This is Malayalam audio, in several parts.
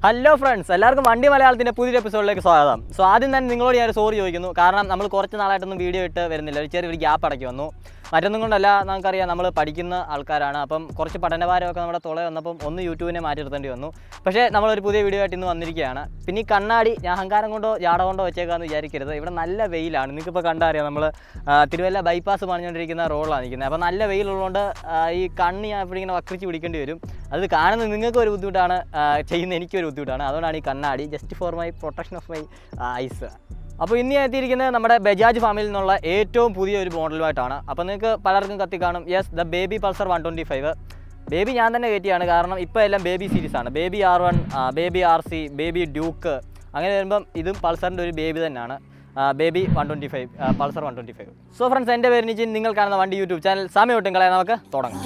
ഹലോ ഫ്രണ്ട്സ് എല്ലാവർക്കും വണ്ടി മലയാളത്തിൻ്റെ പുതിയൊരു എപ്പിസോഡിലേക്ക് സ്വാഗതം സോ ആദ്യം തന്നെ നിങ്ങളോട് ഞാൻ സോറി ചോദിക്കുന്നു കാരണം നമ്മൾ കുറച്ച് നാളായിട്ടൊന്നും വീഡിയോ ഇട്ട് വരുന്നില്ല ഒരു ചെറിയൊരു ഗ്യാപ്പ് അടക്കി വന്നു മറ്റൊന്നും കൊണ്ടല്ല നമുക്കറിയാം നമ്മൾ പഠിക്കുന്ന ആൾക്കാരാണ് അപ്പം കുറച്ച് പഠനഭാരമൊക്കെ നമ്മുടെ തുള വന്നപ്പം ഒന്ന് യൂട്യൂബിനെ മാറ്റി നിർത്തേണ്ടി വന്നു പക്ഷേ നമ്മളൊരു പുതിയ വീഡിയോ ആയിട്ട് ഇന്ന് വന്നിരിക്കുകയാണ് പിന്നെ ഈ കണ്ണാടി ഞാൻ അഹങ്കാരം കൊണ്ടോ ജാട കൊണ്ടോ വെച്ചേക്കാന്ന് വിചാരിക്കരുത് ഇവിടെ നല്ല വെയിലാണ് നിങ്ങൾക്കിപ്പോൾ കണ്ടറിയാം നമ്മൾ തിരുവല്ല ബൈപ്പാസ് പണിഞ്ഞുകൊണ്ടിരിക്കുന്ന റോഡിലാണ് നിൽക്കുന്നത് അപ്പോൾ നല്ല വെയിലുള്ളതുകൊണ്ട് ആ, ഈ കണ്ണ് ഞാൻ ഇവിടെ ഇങ്ങനെ വക്രിച്ച് പിടിക്കേണ്ടി വരും അത് കാണുന്ന നിങ്ങൾക്ക് ഒരു ബുദ്ധിമുട്ടാണ് ആ, ചെയ്യുന്ന എനിക്കൊരു ബുദ്ധിമുട്ടാണ് അതുകൊണ്ടാണ് ഈ കണ്ണാടി just for my protection of my eyes അപ്പോൾ ഇന്ന് ഞാൻ എത്തിയിരിക്കുന്നത് നമ്മുടെ ബജാജ് ഫാമിൽ നിന്നുള്ള ഏറ്റവും പുതിയ ഒരു മോഡലുമായിട്ടാണ് അപ്പോൾ നിങ്ങൾക്ക് പലർക്കും കത്തി കാണും yes the baby Pulsar one twenty five baby ഞാൻ തന്നെ കയറ്റിയാണ് കാരണം ഇപ്പോൾ എല്ലാം ബേബി സീരീസ് ആണ് baby R one baby R C baby Duke അങ്ങനെ വരുമ്പം ഇതും പൾസറിൻ്റെ ഒരു ബേബി തന്നെയാണ് baby one twenty five Pulsar one twenty five so friends എൻ്റെ പേര് നിജിൻ നിങ്ങൾ കാണുന്ന വണ്ടി യൂട്യൂബ് ചാനൽ സമയം ഒട്ടും കളയാൻ നമുക്ക് തുടങ്ങാം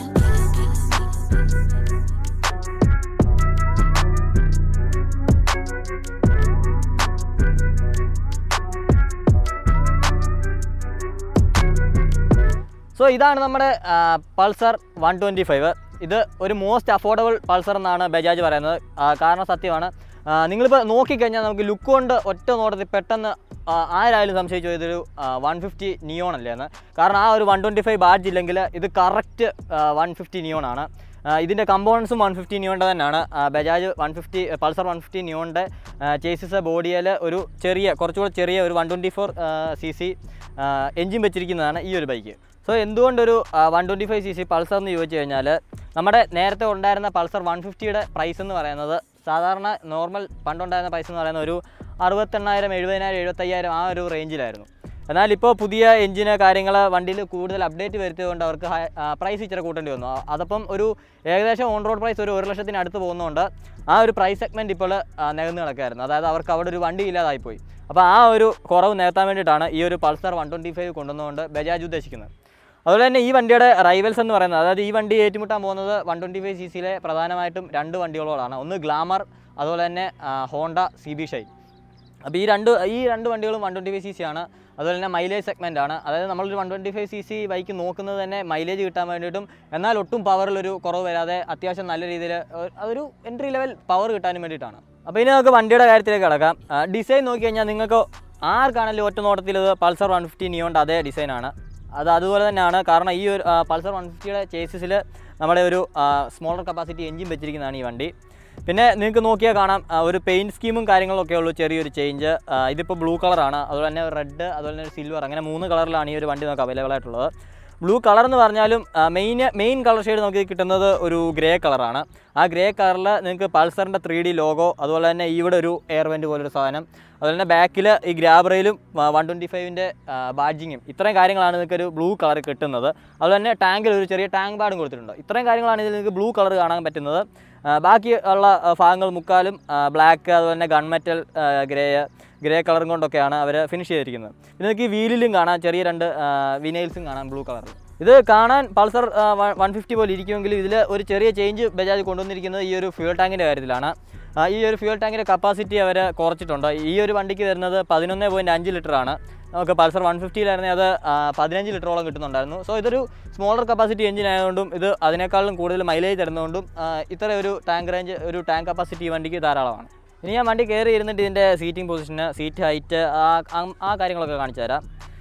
സോ ഇതാണ് നമ്മുടെ പൾസർ വൺ ട്വൻറ്റി ഫൈവ് ഇത് ഒരു മോസ്റ്റ് അഫോർഡബിൾ പൾസർ എന്നാണ് ബജാജ് പറയുന്നത് ആ, കാരണം സത്യമാണ് ആ, നിങ്ങളിപ്പോൾ നോക്കിക്കഴിഞ്ഞാൽ നമുക്ക് ലുക്ക് കൊണ്ട് ഒറ്റ നോട്ടത്തിൽ പെട്ടെന്ന് ആ, ആരായാലും സംശയിച്ചു ഇതൊരു വൺ ഫിഫ്റ്റി നിയോൺ അല്ലേ എന്ന് കാരണം ആ ഒരു വൺ ട്വൻറ്റി ഫൈവ് ബാഡ്ജ് ഇല്ലെങ്കിൽ ഇത് കറക്റ്റ് വൺ ഫിഫ്റ്റി നിയോൺ ആണ് ആ, ഇതിൻ്റെ കമ്പോണൻസും വൺ ഫിഫ്റ്റി നിയോണിൻ്റെ തന്നെയാണ് ആ, Bajaj one fifty Pulsar one fifty നിയോണിൻ്റെ ചേസിസ് ബോഡിയിൽ ഒരു ചെറിയ കുറച്ചുകൂടെ ചെറിയ ഒരു one twenty four C C engine വെച്ചിരിക്കുന്നതാണ് ഈ ഒരു ബൈക്ക് സോ എന്തുകൊണ്ടൊരു one twenty five C C Pulsar എന്ന് ചോദിച്ചു കഴിഞ്ഞാൽ നമ്മുടെ നേരത്തെ ഉണ്ടായിരുന്ന പൾസർ വൺ ഫിഫ്റ്റിയുടെ പ്രൈസ് എന്ന് പറയുന്നത് സാധാരണ നോർമൽ പണ്ടുണ്ടായിരുന്ന പ്രൈസ് എന്ന് പറയുന്നത് ഒരു അറുപത്തെണ്ണായിരം എഴുപതിനായിരം എഴുപത്തയ്യായിരം ആ ഒരു റേഞ്ചിലായിരുന്നു എന്നാൽ ഇപ്പോൾ പുതിയ എഞ്ചിന് കാര്യങ്ങൾ വണ്ടിയിൽ കൂടുതൽ അപ്ഡേറ്റ് വരുത്തിയതുകൊണ്ട് അവർക്ക് പ്രൈസ് ഇച്ചിരി കൂട്ടേണ്ടി വന്നു ആ- അതപ്പം ഒരു ഏകദേശം ഓൺ റോഡ് പ്രൈസ് ഒരു ഒരു ലക്ഷത്തിന് അടുത്ത് പോകുന്നതുകൊണ്ട് ആ ഒരു പ്രൈസ് സെഗ്മെൻറ്റ് ഇപ്പോൾ നികന്ന് കിടക്കായിരുന്നു അതായത് അവർക്ക് അവിടെ ഒരു വണ്ടി ഇല്ലാതായിപ്പോയി അപ്പോൾ ആ ഒരു കുറവ് നികത്താൻ വേണ്ടിയിട്ടാണ് ഈ ഒരു പൾസർ വൺ ട്വൻറ്റി ഫൈവ് കൊണ്ടുവന്നുകൊണ്ട് ബജാജ് ഉദ്ദേശിക്കുന്നത് അതുപോലെ തന്നെ ഈ വണ്ടിയുടെ റൈവൽസ് എന്ന് പറയുന്നത് അതായത് ഈ വണ്ടി ഏറ്റുമുട്ടാൻ പോകുന്നത് വൺ ട്വൻറ്റി ഫൈവ് സി സിയിലെ പ്രധാനമായിട്ടും രണ്ട് വണ്ടികളോടാണ് ഒന്ന് ഗ്ലാമർ അതുപോലെ തന്നെ ആ, ഹോണ്ട സി ബി ഷൈൻ അപ്പോൾ ഈ രണ്ട് ഈ രണ്ട് വണ്ടികളും one twenty five C C ആണ് അതുപോലെ തന്നെ മൈലേജ് സെഗ്മെൻ്റ് ആണ് അതായത് നമ്മളൊരു one twenty five C C bike നോക്കുന്നത് തന്നെ മൈലേജ് കിട്ടാൻ വേണ്ടിയിട്ടും എന്നാൽ ഒട്ടും പവറിലൊരു കുറവ് വരാതെ അത്യാവശ്യം നല്ല രീതിയിൽ അതൊരു എൻട്രി ലെവൽ പവർ കിട്ടാനും വേണ്ടിയിട്ടാണ് അപ്പോൾ ഇനി നമുക്ക് വണ്ടിയുടെ കാര്യത്തിലേക്ക് കിടക്കാം ഡിസൈൻ നോക്കി കഴിഞ്ഞാൽ നിങ്ങൾക്ക് ആർക്കാണെങ്കിലും ഒറ്റ നോട്ടത്തിൽ ഇത് പൾസർ വൺ ഫിഫ്റ്റി നിയോണ്ട് അതേ ഡിസൈനാണ് അത് അതുപോലെ തന്നെയാണ് കാരണം ഈ ഒരു പൾസർ വൺ ഫിഫ്റ്റിയുടെ ചേസിസിൽ നമ്മുടെ ഒരു സ്മോളർ കപ്പാസിറ്റി എഞ്ചിൻ വെച്ചിരിക്കുന്നതാണ് ഈ വണ്ടി പിന്നെ നിങ്ങൾക്ക് നോക്കിയാൽ കാണാം ആ, ഒരു പെയിൻറ് സ്കീമും കാര്യങ്ങളൊക്കെ ഉള്ളൂ ചെറിയൊരു ചേഞ്ച് ഇതിപ്പോൾ ബ്ലൂ കളറാണ് അതുപോലെ തന്നെ റെഡ് അതുപോലെ തന്നെ സിൽവർ അങ്ങനെ മൂന്ന് കളറിലാണ് ഈ ഒരു വണ്ടി നമുക്ക് അവൈലബിൾ ആയിട്ടുള്ളത് ബ്ലൂ കളർ എന്ന് പറഞ്ഞാലും മെയിൻ മെയിൻ കളർ ഷെയ്ഡ് നമുക്ക് കിട്ടുന്നത് ഒരു ഗ്രേ കളറാണ് ആ ഗ്രേ കളറിൽ നിങ്ങൾക്ക് പൾസറിൻ്റെ ത്രീ ഡി ലോഗോ അതുപോലെ തന്നെ ഇവിടെ ഒരു എയർ വെൻറ്റ് പോലൊരു സാധനം അതുപോലെ തന്നെ ബാക്കിൽ ഈ ഗ്രാബ് റെയിലും വൺ ട്വൻറ്റി ഫൈവിൻ്റെ ബാഡ്ജിങ്ങും ഇത്രയും കാര്യങ്ങളാണ് നിങ്ങൾക്ക് ഒരു ബ്ലൂ കളർ കിട്ടുന്നത് അതുപോലെ തന്നെ ടാങ്കിൽ ഒരു ചെറിയ ടാങ്ക് പാഡും കൊടുത്തിട്ടുണ്ട് ഇത്രയും കാര്യങ്ങളാണ് ഇതിൽ നിങ്ങൾക്ക് ബ്ലൂ കളർ കാണാൻ പറ്റുന്നത് ആ, ബാക്കി ഉള്ള ആ, ഭാഗങ്ങൾ മുക്കാലും ബ്ലാക്ക് അതുപോലെ തന്നെ ഗൺമെറ്റൽ ഗ്രേ ഗ്രേ കളറും കൊണ്ടൊക്കെയാണ് അവർ ഫിനിഷ് ചെയ്തിരിക്കുന്നത് പിന്നെ നിങ്ങൾക്ക് ഈ വീലിലും കാണാം ചെറിയ രണ്ട് വിനൈൽസും കാണാം ബ്ലൂ കളറിൽ ഇത് കാണാൻ പൾസർ വൺ ഫിഫ്റ്റി പോലെ ഇരിക്കുമെങ്കിലും ഇതിൽ ഒരു ചെറിയ ചേഞ്ച് ബജാജ് കൊണ്ടുവന്നിരിക്കുന്നത് ഈ ഒരു ഫ്യൂൽ ടാങ്കിൻ്റെ കാര്യത്തിലാണ് ആ, ഈ ഒരു ഫ്യൂൽ ടാങ്കിൻ്റെ കപ്പാസിറ്റി അവർ കുറച്ചിട്ടുണ്ട് ഈ ഒരു വണ്ടിക്ക് വരുന്നത് പതിനൊന്ന് പോയിൻറ്റ് അഞ്ച് ലിറ്ററാണ് നമുക്ക് പൾസർ വൺ ഫിഫ്റ്റിയിലായിരുന്നെങ്കിൽ അത് ആ, പതിനഞ്ച് ലിറ്ററോളം കിട്ടുന്നുണ്ടായിരുന്നു സോ ഇതൊരു സ്മോളർ കപ്പാസിറ്റി എഞ്ചിൻ ആയതുകൊണ്ടും ഇത് അതിനേക്കാളും കൂടുതൽ മൈലേജ് തരുന്നതുകൊണ്ടും ആ, ഇത്ര ഒരു ടാങ്ക് റേഞ്ച് ഒരു ടാങ്ക് കപ്പാസിറ്റി ഈ വണ്ടിക്ക് ധാരാളമാണ് ഇനി ഞാൻ വണ്ടി കയറി ഇരുന്നിട്ട് ഇതിൻ്റെ സീറ്റിംഗ് പൊസിഷന് സീറ്റ് ഹൈറ്റ് ആ ആ- ആ കാര്യങ്ങളൊക്കെ കാണിച്ചു തരാം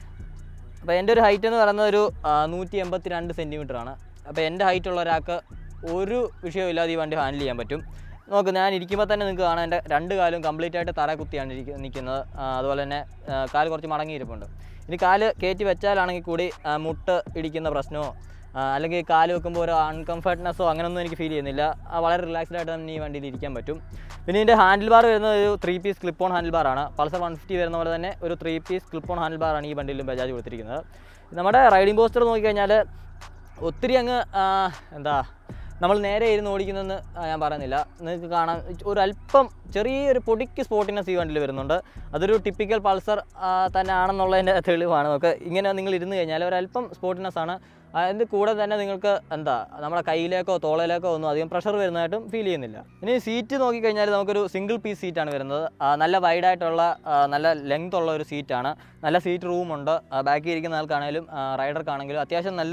അപ്പോൾ എൻ്റെ ഒരു ഹൈറ്റ് എന്ന് പറയുന്നത് ഒരു നൂറ്റി എൺപത്തി രണ്ട് സെൻറ്റിമീറ്റർ ആണ് അപ്പോൾ എൻ്റെ ഹൈറ്റ് ഉള്ള ഒരാൾക്ക് ഒരു വിഷയവും ഇല്ലാതെ ഈ വണ്ടി ഹാൻഡിൽ ചെയ്യാൻ പറ്റും നോക്ക് ഞാൻ ഇരിക്കുമ്പോൾ തന്നെ നിങ്ങൾക്ക് കാണാം എൻ്റെ രണ്ട് കാലും കംപ്ലീറ്റ് ആയിട്ട് തറ കുത്തിയാണ് ഇരിക്ക- നിൽക്കുന്നത് ആ, അതുപോലെ തന്നെ ആ, കാല് കുറച്ച് മടങ്ങിയിരിപ്പുണ്ട് ഇനി കാല് കയറ്റി വെച്ചാലാണെങ്കിൽ കൂടി ആ, മുട്ട് ഇടിക്കുന്ന പ്രശ്നമോ ആ, അല്ലെങ്കിൽ കാല് വെക്കുമ്പോൾ ഒരു അൺകംഫർട്ട്നെസ്സോ അങ്ങനെയൊന്നും എനിക്ക് ഫീൽ ചെയ്യുന്നില്ല ആ, വളരെ റിലാക്സ്ഡ് ആയിട്ട് തന്നെ ഈ വണ്ടിയിൽ ഇരിക്കാൻ പറ്റും പിന്നെ ഇതിൻ്റെ ഹാൻഡിൽ ബാർ വരുന്നത് ഒരു three piece clip on handle ബാറാണ് പൾസർ വൺ ഫിഫ്റ്റി വരുന്ന പോലെ തന്നെ ഒരു three piece clip on handle ബാറാണ് ഈ വണ്ടിയിലും ബജാജ് കൊടുത്തിരിക്കുന്നത് നമ്മുടെ റൈഡിംഗ് പോസ്റ്റർ നോക്കിക്കഴിഞ്ഞാൽ ഒത്തിരി അങ്ങ് ആ, എന്താ നമ്മൾ നേരെ ഇരുന്ന് ഓടിക്കുന്നതെന്ന് ആ, ഞാൻ പറയുന്നില്ല നിങ്ങൾക്ക് കാണാം ഒരു അല്പം ചെറിയൊരു പൊടിക്ക് സ്പോട്ടിനെസ് ഈ വണ്ടിയിൽ വരുന്നുണ്ട് അതൊരു ടിപ്പിക്കൽ പൾസർ തന്നെ ആണെന്നുള്ളതിൻ്റെ തെളിവാണ് നമുക്ക് ഇങ്ങനെ നിങ്ങൾ ഇരുന്ന് കഴിഞ്ഞാൽ ഒരല്പം സ്പോട്ടിനെസ് ആണ് അതിൻ്റെ കൂടെ തന്നെ നിങ്ങൾക്ക് എന്താ നമ്മുടെ കയ്യിലേക്കോ തോളയിലേക്കോ ഒന്നും അധികം പ്രഷർ വരുന്നതായിട്ടും ഫീൽ ചെയ്യുന്നില്ല ഇനി സീറ്റ് നോക്കിക്കഴിഞ്ഞാൽ നമുക്കൊരു സിംഗിൾ പീസ് സീറ്റാണ് വരുന്നത് ആ, നല്ല വൈഡായിട്ടുള്ള നല്ല ലെങ്ത് ഉള്ള ഒരു സീറ്റാണ് നല്ല സീറ്റ് റൂമുണ്ട് ബാക്കി ഇരിക്കുന്ന ആൾക്കാണെങ്കിലും റൈഡർക്കാണെങ്കിലും അത്യാവശ്യം നല്ല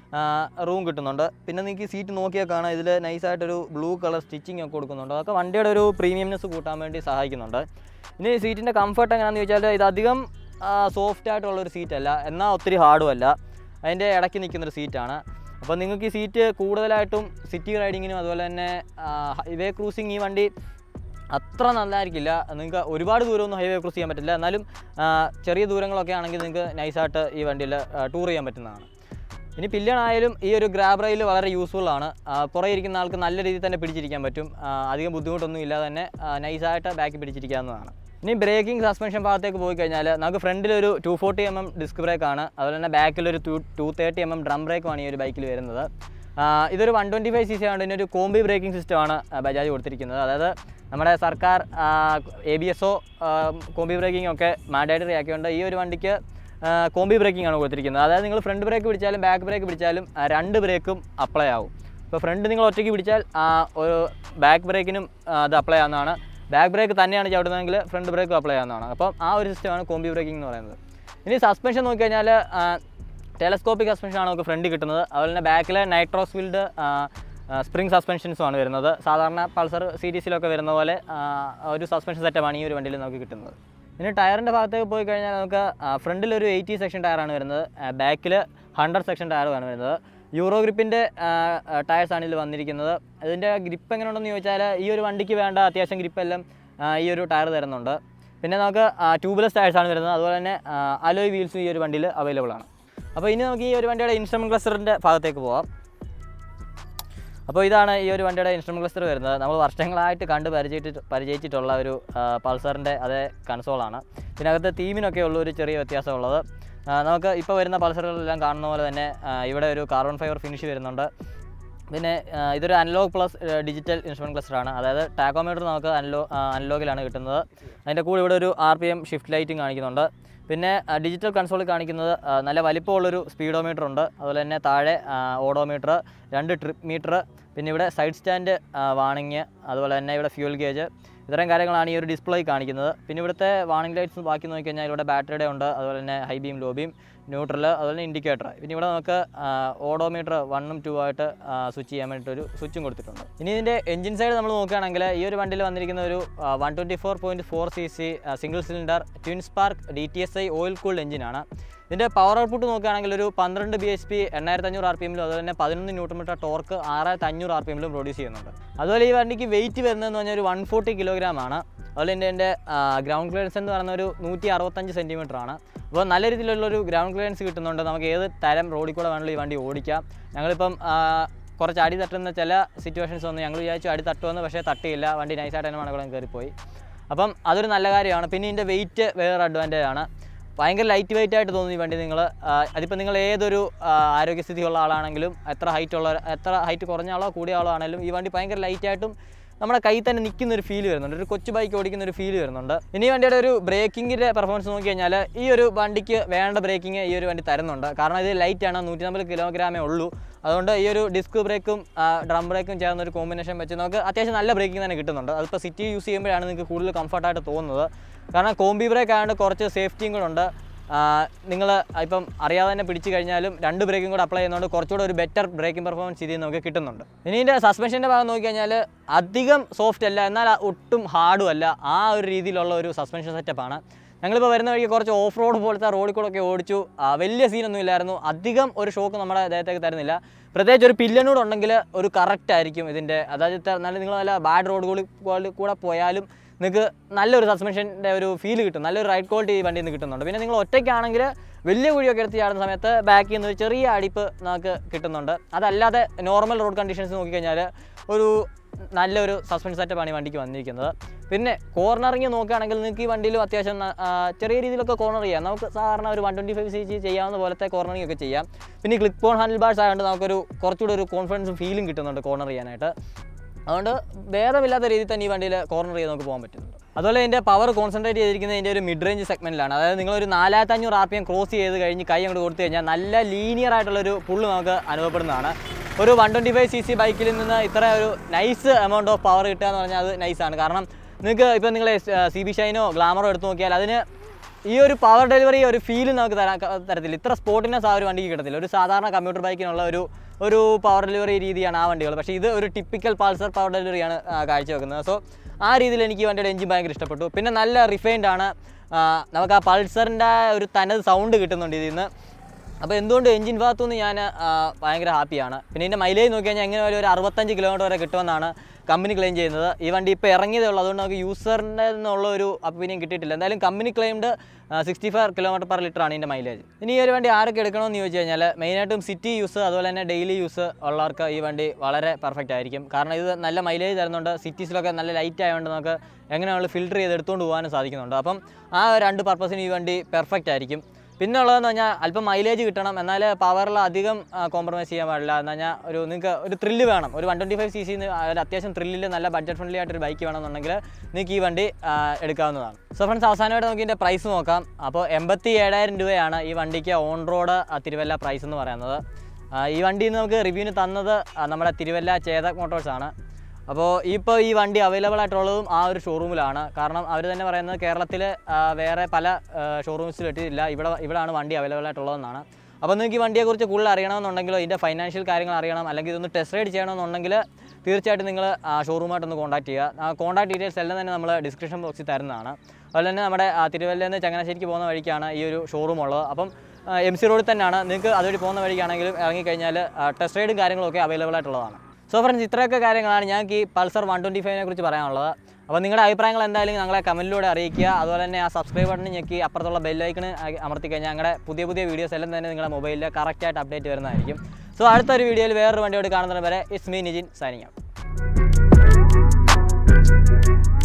റൂം കിട്ടുന്നുണ്ട് പിന്നെ നിങ്ങൾക്ക് ഈ സീറ്റ് നോക്കിയാൽ കാണാം ഇതിൽ നൈസായിട്ടൊരു ബ്ലൂ കളർ സ്റ്റിച്ചിങ് ഒക്കെ കൊടുക്കുന്നുണ്ട് അതൊക്കെ വണ്ടിയുടെ ഒരു പ്രീമിയംനെസ് കൂട്ടാൻ വേണ്ടി സഹായിക്കുന്നുണ്ട് ഇനി ഈ സീറ്റിൻ്റെ കംഫർട്ട് എങ്ങനെയാണെന്ന് ചോദിച്ചാൽ ഇത് അധികം സോഫ്റ്റ് ആയിട്ടുള്ളൊരു സീറ്റല്ല എന്നാൽ ഒത്തിരി ഹാർഡും അല്ല അതിൻ്റെ ഇടയ്ക്ക് നിൽക്കുന്നൊരു സീറ്റാണ് അപ്പോൾ നിങ്ങൾക്ക് ഈ സീറ്റ് കൂടുതലായിട്ടും സിറ്റി റൈഡിങ്ങിനും അതുപോലെ തന്നെ ഹൈവേ ക്രൂസിങ് ഈ വണ്ടി അത്ര നല്ലതായിരിക്കില്ല നിങ്ങൾക്ക് ഒരുപാട് ദൂരമൊന്നും ഹൈവേ ക്രോസ് ചെയ്യാൻ പറ്റില്ല എന്നാലും ആ, ചെറിയ ദൂരങ്ങളൊക്കെ ആണെങ്കിൽ നിങ്ങൾക്ക് നൈസായിട്ട് ഈ വണ്ടിയിൽ ടൂർ ചെയ്യാൻ പറ്റുന്നതാണ് ഇനി പില്ലൺ ആയാലും ഈ ഒരു ഗ്രാബ് റെയിൽ വളരെ യൂസ്ഫുൾ ആണ് ആ, പുറകെ ഇരിക്കുന്ന ആൾക്ക് നല്ല രീതിയിൽ തന്നെ പിടിച്ചിരിക്കാൻ പറ്റും ആ, അധികം ബുദ്ധിമുട്ടൊന്നും ഇല്ലാതെ തന്നെ നൈസായിട്ട് ബാക്കിൽ പിടിച്ചിരിക്കാവുന്നതാണ് ഇനി ബ്രേക്കിംഗ് സസ്പെൻഷൻ ഭാഗത്തേക്ക് പോയി കഴിഞ്ഞാൽ നമുക്ക് ഫ്രണ്ടിലൊരു two forty M M disc ബ്രേക്കാണ് അതുപോലെ തന്നെ ബാക്കിലൊരു two two thirty M M drum ബ്രേക്കുമാണ് ഈ ഒരു ബൈക്കിൽ വരുന്നത് ആ, ഇതൊരു one twenty five C C ആണ് ഇതിനൊരു കോംബി ബ്രേക്കിംഗ് സിസ്റ്റമാണ് ബജാജ് കൊടുത്തിരിക്കുന്നത് അതായത് നമ്മുടെ സർക്കാർ A B S or combi braking ഒക്കെ മാൻഡേറ്ററി ആക്കിയുകൊണ്ട് ഈ ഒരു വണ്ടിക്ക് ആ, കോംബി ബ്രേക്കിംഗ് ആണ് കൊടുത്തിരിക്കുന്നത് അതായത് നിങ്ങൾ ഫ്രണ്ട് ബ്രേക്ക് പിടിച്ചാലും ബാക്ക് ബ്രേക്ക് പിടിച്ചാലും ആ, രണ്ട് ബ്രേക്കും അപ്ലൈ ആവും ഇപ്പോൾ ഫ്രണ്ട് നിങ്ങൾ ഒറ്റയ്ക്ക് പിടിച്ചാൽ ആ, ഒരു ബാക്ക് ബ്രേക്കിനും ആ, അത് അപ്ലൈ ആവുന്നതാണ് ബാക്ക് ബ്രേക്ക് തന്നെയാണ് ചവിട്ടുന്നതെങ്കിൽ ഫ്രണ്ട് ബ്രേക്കും അപ്ലൈ ആവുന്നതാണ് അപ്പം ആ ഒരു സിസ്റ്റമാണ് കോംബി ബ്രേക്കിംഗ് എന്ന് പറയുന്നത് ഇനി സസ്പെൻഷൻ നോക്കിക്കഴിഞ്ഞാൽ ടെലസ്കോപ്പിക് സസ്പെൻഷൻ ആണ് നമുക്ക് ഫ്രണ്ട് കിട്ടുന്നത് അതുപോലെ തന്നെ ബാക്കിൽ നൈട്രോസ് ഫീൽഡ് സ്പ്രിംഗ് സസ്പെൻഷൻസുമാണ് വരുന്നത് സാധാരണ പൾസർ സീരീസിലൊക്കെ വരുന്ന പോലെ ആ, ഒരു സസ്പെൻഷൻ സെറ്റപ്പാണ് ഈ ഒരു വണ്ടിയിൽ നമുക്ക് കിട്ടുന്നത് ഇനി ടയറിൻ്റെ ഭാഗത്തേക്ക് പോയി കഴിഞ്ഞാൽ നമുക്ക് ഫ്രണ്ടിൽ ഒരു എയ്റ്റി സെക്ഷൻ ടയറാണ് വരുന്നത് ബാക്കിൽ ഹൺഡ്രഡ് സെക്ഷൻ ടയറുമാണ് വരുന്നത് യൂറോ ഗ്രിപ്പിൻ്റെ ടയർസാണ് ഇതിൽ വന്നിരിക്കുന്നത് അതിൻ്റെ ഗ്രിപ്പ് എങ്ങനെ ഉണ്ടെന്ന് ചോദിച്ചാൽ ഈ ഒരു വണ്ടിക്ക് വേണ്ട അത്യാവശ്യം ഗ്രിപ്പെല്ലാം ഈ ഒരു ടയർ തരുന്നുണ്ട് പിന്നെ നമുക്ക് ട്യൂബ്ലെസ് ടയർസാണ് വരുന്നത് അതുപോലെ തന്നെ അലോയ് വീൽസും ഈ ഒരു വണ്ടിയിൽ അവൈലബിൾ ആണ് അപ്പോൾ ഇനി നമുക്ക് ഈ ഒരു വണ്ടിയുടെ ഇൻസ്ട്രുമെൻറ്റ് ക്ലസ്റ്ററിൻ്റെ ഭാഗത്തേക്ക് പോവാം അപ്പോൾ ഇതാണ് ഈ ഒരു വണ്ടിയുടെ ഇൻസ്ട്രുമെൻറ്റ് ക്ലസ്റ്റർ വരുന്നത് നമ്മൾ വർഷങ്ങളായിട്ട് കണ്ട് പരിചയിച്ചിട്ട് പരിചയിച്ചിട്ടുള്ള ഒരു പൾസറിൻ്റെ അതേ കൺസോളാണ് ഇതിനകത്ത് തീമിനൊക്കെ ഉള്ള ഒരു ചെറിയ വ്യത്യാസമുള്ളത് ആ, നമുക്ക് ഇപ്പോൾ വരുന്ന പൾസറുകളെല്ലാം കാണുന്ന പോലെ തന്നെ ആ, ഇവിടെ ഒരു കാർബൺ ഫൈബർ ഫിനിഷ് വരുന്നുണ്ട് പിന്നെ ആ, ഇതൊരു അനലോഗ് പ്ലസ് ഡിജിറ്റൽ ഇൻസ്ട്രുമെൻറ്റ് ക്ലസ്റ്ററാണ് അതായത് ടാക്കോമീറ്റർ നമുക്ക് അനലോ അനലോഗിലാണ് കിട്ടുന്നത് അതിൻ്റെ കൂടെ ഇവിടെ ഒരു ആർ പി എം ഷിഫ്റ്റ് ലൈറ്റും കാണിക്കുന്നുണ്ട് പിന്നെ ഡിജിറ്റൽ കൺസോളിൽ കാണിക്കുന്നത് ആ, നല്ല വലിപ്പമുള്ളൊരു സ്പീഡോമീറ്റർ ഉണ്ട് അതുപോലെ തന്നെ താഴെ ഓഡോമീറ്റർ രണ്ട് ട്രിപ്പ് മീറ്റർ പിന്നെ ഇവിടെ സൈഡ് സ്റ്റാൻഡ് വാണിങ് അതുപോലെ തന്നെ ഇവിടെ ഫ്യൂൽ ഗേജ് ഇത്തരം കാര്യങ്ങളാണ് ഈ ഒരു ഡിസ്പ്ലേ കാണിക്കുന്നത് പിന്നെ ഇവിടുത്തെ വാണിംഗ് ലൈറ്റ്സ് ബാക്കി നോക്കി കഴിഞ്ഞാൽ ഇവിടെ ബാറ്ററിയുടെ ഉണ്ട് അതുപോലെ തന്നെ high beam low beam neutral അതുപോലെ തന്നെ ഇൻഡിക്കേറ്റർ പിന്നെ ഇവിടെ നമുക്ക് ഓഡോമീറ്റർ വണ്ണും ടു ആയിട്ട് സ്വിച്ച് ചെയ്യാൻ വേണ്ടിയിട്ട് ഒരു സ്വിച്ചും കൊടുത്തിട്ടുണ്ട് ഇനി ഇതിൻ്റെ എഞ്ചിൻ സൈഡ് നമ്മൾ നോക്കുകയാണെങ്കിൽ ഈ ഒരു വണ്ടിയിൽ വന്നിരിക്കുന്ന ഒരു one twenty four point four C C single cylinder twin spark D T S I oil cooled എഞ്ചിനാണ് ഇതിൻ്റെ പവർ ഔട്ട്പുട്ട് നോക്കുകയാണെങ്കിൽ ഒരു പന്ത്രണ്ട് ബി എച്ച് പി എണ്ണായിരത്തി അഞ്ഞൂറ് ആർ പി എമ്മിലും അതുപോലെ തന്നെ പതിനൊന്ന് ന്യൂട്ടൺ മീറ്റർ ടോർക്ക് ആറായിരത്തി അഞ്ഞൂറ് ആർ പി എമ്മിലും പ്രൊഡ്യൂസ് ചെയ്യുന്നുണ്ട് അതുപോലെ ഈ വണ്ടിക്ക് വെയിറ്റ് വരുന്നതെന്ന് പറഞ്ഞാൽ ഒരു വൺ ഫോർട്ടി കിലോഗ്രാം ആണ് അതുപോലെ തന്നെ എൻ്റെ ഗ്രൗണ്ട് ക്ലിയറൻസ് എന്ന് പറയുന്ന ഒരു നൂറ്റി അറുപത്തഞ്ച് സെൻറ്റിമീറ്റർ ആണ് അപ്പോൾ നല്ല രീതിയിലുള്ള ഒരു ഗ്രൗണ്ട് ക്ലിയറൻസ് കിട്ടുന്നുണ്ട് നമുക്ക് ഏത് തരം റോഡിൽ കൂടെ വേണമെങ്കിലും ഈ വണ്ടി ഓടിക്കാം ഞങ്ങളിപ്പം ആ, കുറച്ച് അടി തട്ടുന്ന ചില സിറ്റുവേഷൻസ് വന്നു ഞങ്ങൾ വിചാരിച്ചു അടി തട്ടുമെന്ന് പക്ഷേ തട്ടിയില്ല വണ്ടി നൈസായിട്ട് തന്നെ മണക്കുളം കയറിപ്പോയി അപ്പം അതൊരു നല്ല കാര്യമാണ് പിന്നെ ഇതിൻ്റെ വെയിറ്റ് വേറെ അഡ്വാൻറ്റേജ് ആണ് ഭയങ്കര ലൈറ്റ് വെയിറ്റ് ആയിട്ട് തോന്നുന്നു ഈ വണ്ടി നിങ്ങൾ അതിപ്പോൾ നിങ്ങൾ ഏതൊരു ആ, ആരോഗ്യസ്ഥിതിയുള്ള ആളാണെങ്കിലും എത്ര ഹൈറ്റ് ഉള്ള എത്ര ഹൈറ്റ് കുറഞ്ഞ ആളോ കൂടിയ ആളോ ആണെങ്കിലും ഈ വണ്ടി ഭയങ്കര ലൈറ്റായിട്ടും നമ്മുടെ കയ്യിൽ തന്നെ നിൽക്കുന്ന ഒരു ഫീൽ വരുന്നുണ്ട് ഒരു കൊച്ചു ബൈക്ക് ഓടിക്കുന്ന ഒരു ഫീൽ വരുന്നുണ്ട് ഇനി ഈ വണ്ടിയുടെ ഒരു ബ്രേക്കിങ്ങിൻ്റെ പെർഫോമൻസ് നോക്കി കഴിഞ്ഞാൽ ഈ ഒരു വണ്ടിക്ക് വേണ്ട ബ്രേക്കിംഗ് ഈ ഒരു വണ്ടി തരുന്നുണ്ട് കാരണം ഇത് ലൈറ്റാണ് നൂറ്റി നമ്പത് കിലോഗ്രാമേ ഉള്ളൂ അതുകൊണ്ട് ഈ ഒരു ഡിസ്ക് ബ്രേക്കും ഡ്രം ബ്രേക്കും ചേർന്ന ഒരു കോമ്പിനേഷൻ വെച്ച് നമുക്ക് അത്യാവശ്യം നല്ല ബ്രേക്കിംഗ് തന്നെ കിട്ടുന്നുണ്ട് അതിപ്പോൾ സിറ്റി യൂസ് ചെയ്യുമ്പോഴാണ് നിങ്ങൾക്ക് കൂടുതൽ കംഫർട്ടായിട്ട് തോന്നുന്നത് കാരണം കോമ്പി ബ്രേക്ക് ആയതുകൊണ്ട് കുറച്ച് സേഫ്റ്റിയും കൂടെ ഉണ്ട് നിങ്ങൾ ഇപ്പം അറിയാതെ തന്നെ പിടിച്ചു കഴിഞ്ഞാലും രണ്ട് ബ്രേക്കും കൂടെ അപ്ലൈ ചെയ്യുന്നതുകൊണ്ട് കുറച്ചുകൂടെ ഒരു ബെറ്റർ ബ്രേക്കിംഗ് പെർഫോമൻസ് ഇതിൽ നമുക്ക് കിട്ടുന്നുണ്ട് ഇനി ഇതിൻ്റെ സസ്പെൻഷൻ്റെ ഭാഗം നോക്കി കഴിഞ്ഞാൽ അധികം സോഫ്റ്റ് അല്ല എന്നാൽ ഒട്ടും ഹാർഡും അല്ല ആ ഒരു രീതിയിലുള്ള ഒരു സസ്പെൻഷൻ സെറ്റപ്പാണ് ഞങ്ങളിപ്പോൾ വരുന്ന വഴിക്ക് കുറച്ച് ഓഫ് റോഡ് പോലത്തെ റോഡിൽ കൂടെ ഒക്കെ ഓടിച്ചു ആ, വലിയ സീനൊന്നും ഇല്ലായിരുന്നു അധികം ഒരു ഷോക്ക് നമ്മുടെ ദേഹത്തേക്ക് തരുന്നില്ല പ്രത്യേകിച്ച് ഒരു പില്ലനൂടെ ഉണ്ടെങ്കിൽ ഒരു കറക്റ്റ് ആയിരിക്കും ഇതിൻ്റെ അതായത് ഇത്ര നല്ല നിങ്ങൾ നല്ല ബാഡ് റോഡ് കൂടി കൂടെ പോയാലും നിങ്ങൾക്ക് നല്ലൊരു സസ്പെൻഷൻ്റെ ഒരു ഫീൽ കിട്ടും നല്ലൊരു റൈഡ് ക്വാളിറ്റി ഈ വണ്ടിയിൽ നിന്ന് കിട്ടുന്നുണ്ട് പിന്നെ നിങ്ങൾ ഒറ്റയ്ക്കാണെങ്കിൽ വലിയ കുഴിയൊക്കെ എടുത്ത് ചാടുന്ന സമയത്ത് ബാക്കിൽ നിന്ന് ഒരു ചെറിയ അടിപ്പ് നമുക്ക് കിട്ടുന്നുണ്ട് അതല്ലാതെ നോർമൽ റോഡ് കണ്ടീഷൻസ് നോക്കിക്കഴിഞ്ഞാൽ ഒരു നല്ലൊരു സസ്പെൻഷൻ സെറ്റപ്പാണ് ഈ വണ്ടിക്ക് വന്നിരിക്കുന്നത് പിന്നെ കോർണറിങ് നോക്കുകയാണെങ്കിൽ നിങ്ങൾക്ക് ഈ വണ്ടിയിലും അത്യാവശ്യം ന- ആ, ചെറിയ രീതിയിലൊക്കെ കോർണർ ചെയ്യാം നമുക്ക് സാധാരണ ഒരു one twenty five C G ചെയ്യാവുന്ന പോലത്തെ കോർണറിങ് ഒക്കെ ചെയ്യാം പിന്നെ ക്ലിക്ക് ഓൺ ഹാൻഡിൽ ബാർസ് ആയതുകൊണ്ട് നമുക്കൊരു കുറച്ചുകൂടി ഒരു കോൺഫിഡൻസും ഫീലും കിട്ടുന്നുണ്ട് കോർണർ ചെയ്യാനായിട്ട് അതുകൊണ്ട് ഭേദമില്ലാത്ത രീതിയിൽ തന്നെ ഈ വണ്ടിയിൽ കോർണർ ചെയ്ത് നമുക്ക് പോകാൻ പറ്റുന്നുണ്ട് അതുപോലെ ഇതിൻ്റെ പവർ കോൺസെൻട്രേറ്റ് ചെയ്തിരിക്കുന്നത് ഇതിൻ്റെ ഒരു മിഡ് റേഞ്ച് സെഗ്മെൻറ്റിലാണ് അതായത് നിങ്ങളൊരു നാലായിരത്തി അഞ്ഞൂറ് ആർ പി എം ക്രോസ് ചെയ്ത് കഴിഞ്ഞ് കൈ അങ്ങോട്ട് കൊടുത്തു കഴിഞ്ഞാൽ നല്ല ലീനിയർ ആയിട്ടുള്ളൊരു പുള്ള് നമുക്ക് അനുഭവപ്പെടുന്നതാണ് ഒരു one twenty five C C ബൈക്കിൽ നിന്ന് ഇത്ര ഒരു നൈസ് എമൗണ്ട് ഓഫ് പവർ കിട്ടുക എന്ന് പറഞ്ഞാൽ അത് നൈസാണ് കാരണം നിങ്ങൾക്ക് ഇപ്പോൾ നിങ്ങൾ സി ബി ഷൈനോ ഗ്ലാമറോ എടുത്ത് നോക്കിയാൽ അതിന് ഈ ഒരു പവർ ഡെലിവറി ഒരു ഫീൽ നമുക്ക് തരാൻ ക- തരത്തില്ല ഇത്ര സ്പോട്ടിനെസ് ആ ഒരു വണ്ടിക്ക് കിട്ടത്തില്ല ഒരു സാധാരണ കമ്പ്യൂട്ടർ ബൈക്കിനുള്ള ഒരു ഒരു പവർ ഡെലിവറി രീതിയാണ് ആ വണ്ടികൾ പക്ഷേ ഇത് ഒരു ടിപ്പിക്കൽ പൾസർ പവർ ഡെലിവറിയാണ് ആ, കാഴ്ചവെക്കുന്നത് സോ ആ രീതിയിൽ എനിക്ക് ഈ വണ്ടിയുടെ എഞ്ചിൻ ഭയങ്കര ഇഷ്ടപ്പെട്ടു പിന്നെ നല്ല റിഫൈൻഡ് ആണ് ആ, നമുക്ക് ആ പൾസറിൻ്റെ ഒരു തനത് സൗണ്ട് കിട്ടുന്നുണ്ട് ഇതിൽ നിന്ന് അപ്പോൾ എന്തുകൊണ്ട് എഞ്ചിൻ ഭാഗത്തുനിന്ന് ഞാൻ ആ, ഭയങ്കര ഹാപ്പിയാണ് പിന്നെ ഇതിൻ്റെ മൈലേജ് നോക്കി കഴിഞ്ഞാൽ എങ്ങനെ ഒരു അറുപത്തഞ്ച് കിലോമീറ്റർ വരെ കിട്ടുമെന്നാണ് കമ്പനി ക്ലെയിം ചെയ്യുന്നത് ഈ വണ്ടി ഇപ്പോൾ ഇറങ്ങിയതേ ഉള്ളൂ അതുകൊണ്ട് നമുക്ക് യൂസറിൻ്റെ നിന്നുള്ള ഒരു ഒപ്പീനിയൻ കിട്ടിയിട്ടില്ല എന്തായാലും company claimed sixty five kilometre per litre ആണ് ഇതിൻ്റെ മൈലേജ് ഇനി ഈ ഒരു വണ്ടി ആരൊക്കെ എടുക്കണമെന്ന് ചോദിച്ചു കഴിഞ്ഞാൽ മെയിനായിട്ടും സിറ്റി യൂസ് അതുപോലെ തന്നെ ഡെയിലി യൂസ് ഉള്ളവർക്ക് ഈ വണ്ടി വളരെ പെർഫെക്റ്റ് ആയിരിക്കും കാരണം ഇത് നല്ല മൈലേജ് തരുന്നുണ്ട് സിറ്റീസിലൊക്കെ നല്ല ലൈറ്റ് ആയതുകൊണ്ട് നമുക്ക് എങ്ങനെയാണ് ഫിൽറ്റർ ചെയ്ത് എടുത്തുകൊണ്ട് പോകാനും സാധിക്കുന്നുണ്ട് അപ്പം ആ രണ്ട് പർപ്പസിന് ഈ വണ്ടി പെർഫെക്റ്റ് ആയിരിക്കും പിന്നെ ഉള്ളതെന്ന് പറഞ്ഞാൽ അല്പം മൈലേജ് കിട്ടണം എന്നാൽ പവറിൽ അധികം കോംപ്രമൈസ് ചെയ്യാൻ പാടില്ല എന്ന് പറഞ്ഞാൽ ഒരു നിങ്ങൾക്ക് ഒരു ത്രില്ല് വേണം ഒരു one twenty five C C ഒരു അത്യാവശ്യം ത്രില്ലിൽ നല്ല ബഡ്ജറ്റ് ഫ്രണ്ട്ലി ആയിട്ടൊരു ബൈക്ക് വേണമെന്നുണ്ടെങ്കിൽ നിങ്ങൾക്ക് ഈ വണ്ടി ആ, എടുക്കാവുന്നതാണ് സോ ഫ്രണ്ട്സ് അവസാനമായിട്ട് നമുക്ക് ഇതിൻ്റെ പ്രൈസ് നോക്കാം അപ്പോൾ എൺപത്തി ഏഴായിരം രൂപയാണ് ഈ വണ്ടിക്ക് ഓൺ റോഡ് തിരുവല്ല പ്രൈസ് എന്ന് പറയുന്നത് ആ, ഈ വണ്ടി നമുക്ക് റിവ്യൂവിന് തന്നത് ആ, നമ്മുടെ തിരുവല്ല ചേതക് മോട്ടോഴ്സ് ആണ് അപ്പോൾ ഇപ്പോൾ ഈ വണ്ടി അവൈലബിൾ ആയിട്ടുള്ളതും ആ ഒരു ഷോറൂമിലാണ് കാരണം അവർ തന്നെ പറയുന്നത് കേരളത്തിൽ വേറെ പല ഷോറൂംസിലും ഇട്ടിട്ടില്ല ഇവിടെ ഇവിടെയാണ് വണ്ടി അവൈലബിൾ ആയിട്ടുള്ളതെന്നാണ് അപ്പോൾ നിങ്ങൾക്ക് ഈ വണ്ടിയെക്കുറിച്ച് കൂടുതൽ അറിയണമെന്നുണ്ടെങ്കിലോ ഇതിൻ്റെ ഫൈനാൻഷ്യൽ കാര്യങ്ങൾ അറിയണം അല്ലെങ്കിൽ ഇതൊന്ന് ടെസ്റ്റ് റൈഡ് ചെയ്യണമെന്നുണ്ടെങ്കിൽ തീർച്ചയായിട്ടും നിങ്ങൾ ഷോറൂമായിട്ടൊന്ന് കോൺടാക്ട് ചെയ്യുക കോൺടാക്ട് ഡീറ്റെയിൽസ് എല്ലാം തന്നെ നമ്മൾ ഡിസ്ക്രിപ്ഷൻ ബോക്സിൽ തരുന്നതാണ് അതുപോലെ തന്നെ നമ്മുടെ ആ, തിരുവല്ലയിൽ നിന്ന് ചങ്ങനാശ്ശേരിക്ക് പോകുന്ന വഴിക്കാണ് ഈ ഒരു ഷോറൂം ഉള്ളത് അപ്പം എം സി റോഡിൽ തന്നെയാണ് നിങ്ങൾക്ക് അതുവഴി പോകുന്ന വഴിക്കാണെങ്കിലും ഇറങ്ങിക്കഴിഞ്ഞാൽ ടെസ്റ്റ് റൈഡും കാര്യങ്ങളൊക്കെ അവൈലബിൾ ആയിട്ടുള്ളതാണ് സോ ഫ്രണ്ട്സ് ഇത്രയൊക്കെ കാര്യങ്ങളാണ് ഞങ്ങൾക്ക് ഈ പൾസർ വൺ ട്വൻറ്റി ഫൈവിനെ കുറിച്ച് പറയാനുള്ളത് അപ്പോൾ നിങ്ങളുടെ അഭിപ്രായങ്ങൾ എന്തായാലും ഞങ്ങളെ കമൻറ്റിലൂടെ അറിയിക്കുക അതുപോലെ തന്നെ ആ സബ്സ്ക്രൈബ് ബട്ടൺ ഞെക്കി അപ്പുറത്തുള്ള ബെല്ലൈക്കണ് അമർത്തി കഴിഞ്ഞാൽ ഞങ്ങളുടെ പുതിയ പുതിയ വീഡിയോസ് എല്ലാം തന്നെ നിങ്ങളുടെ മൊബൈലിൽ കറക്റ്റായിട്ട് അപ്ഡേറ്റ് വരുന്നതായിരിക്കും സോ അടുത്തൊരു വീഡിയോയിൽ വേറൊരു വണ്ടിയോട് കാണുന്നത് വരെ it's me Nijin signing out